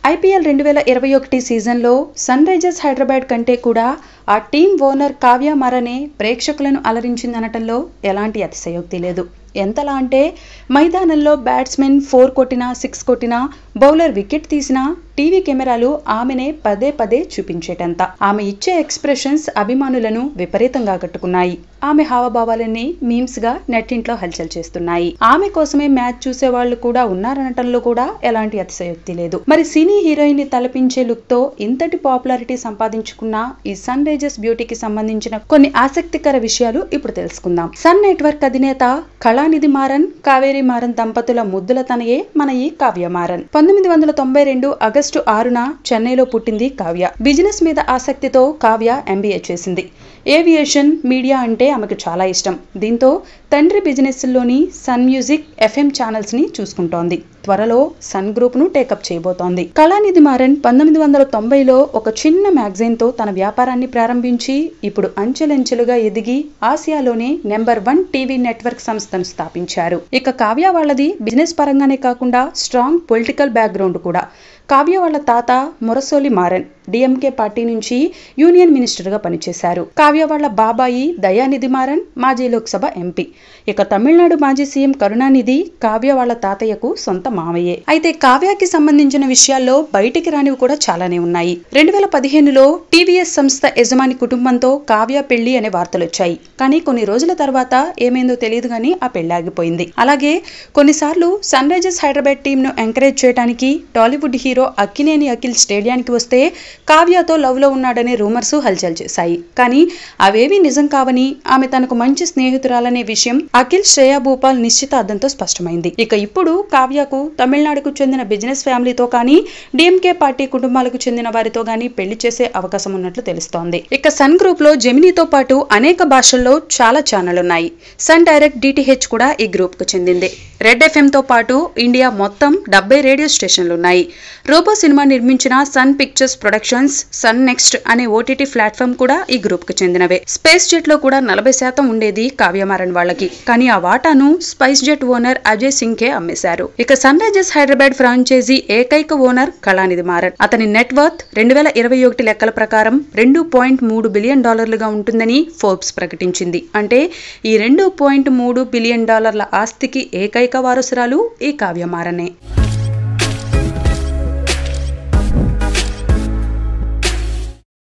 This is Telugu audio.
ఐపీఎల్ రెండు వేల ఇరవై ఒకటి సీజన్లో సన్ రైజర్స్ హైదరాబాద్ కంటే కూడా ఆ టీం ఓనర్ కావ్య మరనే ప్రేక్షకులను అలరించిందనటంలో ఎలాంటి అతిశయోక్తి లేదు ఎంతలా అంటే మైదానంలో బ్యాట్స్మెన్ ఫోర్ కొట్టినా సిక్స్ కొట్టినా బౌలర్ వికెట్ తీసినా టీవీ కెమెరాలు ఆమెనే పదే పదే చూపించేటంత ఆమె ఇచ్చే ఎక్స్ప్రెషన్స్ అభిమానులను విపరీతంగా కట్టుకున్నాయి ఆమె హావభావాలన్నీ మీమ్స్ గా నెట్టింట్లో హల్చల్ చేస్తున్నాయి ఆమె కోసమే మ్యాచ్ చూసే వాళ్ళు కూడా ఉన్నారనటంలో కూడా ఎలాంటి అతిశయోక్తి లేదు మరి సినీ హీరోయిన్ ని తలపించే లుక్ తో ఇంతటి పాపులారిటీ సంపాదించుకున్న ఈ సన్ రైజర్స్ బ్యూటీకి సంబంధించిన కొన్ని ఆసక్తికర విషయాలు ఇప్పుడు తెలుసుకుందాం సన్ నెట్వర్క్ అధినేత కళానిధి మారన్ కావేరి మారన్ దంపతుల ముద్దుల తనయే మన ఈ కావ్య మారన్ పంతొమ్మిది వందల తొంభై రెండు ఆగస్టు ఆరున చెన్నైలో పుట్టింది కావ్య బిజినెస్ మీద ఆసక్తితో కావ్య ఎంబీఏ చేసింది ఏవియేషన్ మీడియా అంటే ఆమెకు చాలా ఇష్టం దీంతో తండ్రి బిజినెస్లోని సన్ మ్యూజిక్ ఎఫ్ఎం ఛానల్స్ ని చూసుకుంటోంది త్వరలో సన్ గ్రూప్ ను టేకప్ చేయబోతోంది కళానిధి మారన్ పంతొమ్మిది వందల తొంభైలో ఒక చిన్న మ్యాగజైన్ తో తన వ్యాపారాన్ని ప్రారంభించి ఇప్పుడు అంచెలంచెలుగా ఎదిగి ఆసియాలోనే నెంబర్ వన్ టీవీ నెట్వర్క్ సంస్థను స్థాపించారు ఇక కావ్య వాళ్ళది బిజినెస్ పరంగానే కాకుండా స్ట్రాంగ్ పొలిటికల్ బ్యాక్గ్రౌండ్ కూడా కావ్య వాళ్ళ తాత మురసోలి మారన్ డిఎంకే పార్టీ నుంచి యూనియన్ మినిస్టర్గా పనిచేశారు కావ్య వాళ్ళ బాబాయి దయానిధి మారన్ మాజీ లోక్సభ ఎంపీ ఇక తమిళనాడు మాజీ సీఎం కరుణానిధి కావ్య వాళ్ళ తాతయ్యకు సొంత మావయ్యే అయితే కావ్యకి సంబంధించిన విషయాల్లో బయటికి రానివి కూడా చాలానే ఉన్నాయి రెండు వేల పదిహేనులో టీవీఎస్ సంస్థ యజమాని కుటుంబంతో కావ్య పెళ్లి అనే వార్తలు వచ్చాయి కానీ కొన్ని రోజుల తర్వాత ఏమైందో తెలియదు కానీ ఆ పెళ్లి ఆగిపోయింది అలాగే కొన్నిసార్లు సన్ రైజర్స్ హైదరాబాద్ టీంను ఎంకరేజ్ చేయడానికి టాలీవుడ్ హీరో అక్కినేని అఖిల్ స్టేడియానికి వస్తే కావ్యతో లవ్ లో ఉన్నాడనే రూమర్స్ హల్చల్ చేశాయి కానీ అవేవీ నిజం కావని ఆమె తనకు మంచి స్నేహితురాలనే విషయం అఖిల్ శ్రేయా భూపాల్ నిశ్చితార్థంతో స్పష్టమైంది ఇక ఇప్పుడు కావ్యకు తమిళనాడుకు చెందిన బిజినెస్ ఫ్యామిలీతో కానీ డిఎంకే పార్టీ కుటుంబాలకు చెందిన వారితో గానీ పెళ్లి చేసే అవకాశం ఉన్నట్లు తెలుస్తోంది ఇక సన్ గ్రూప్ లో జెమినీతో పాటు అనేక భాషల్లో చాలా ఛానల్ ఉన్నాయి సన్ డైరెక్ట్ డిటిహెచ్ కూడా ఈ గ్రూప్ కు చెందింది రెడ్ ఎఫ్ఎం తో పాటు ఇండియా మొత్తం డెబ్బై రేడియో స్టేషన్లు ఉన్నాయి రోబో సినిమా నిర్మించిన Sun Pictures productions Sun NXT అనే ఓటీటీ ప్లాట్ఫామ్ కూడా ఈ గ్రూప్ కు చెందినవే స్పేస్ జెట్ లో కూడా నలభై శాతం ఉండేది కావ్యమారన్ వాళ్ళకి కానీ ఆ వాటాను SpiceJet owner Ajay Singh అమ్మేశారు ఇక సన్ రైజర్స్ హైదరాబాద్ ఫ్రాంచైజీ ఏకైక ఓనర్ కళానిధి మారన్ అతని నెట్వర్త్ రెండు వేల ఇరవై ఒకటి లెక్కల ప్రకారం రెండు పాయింట్ మూడు బిలియన్ డాలర్లుగా ఉంటుందని ఫోర్బ్స్ ప్రకటించింది అంటే ఈ రెండు పాయింట్ మూడు బిలియన్ డాలర్ల ఆస్తికి ఏకైక వారసురాలు ఈ కావ్యమారనే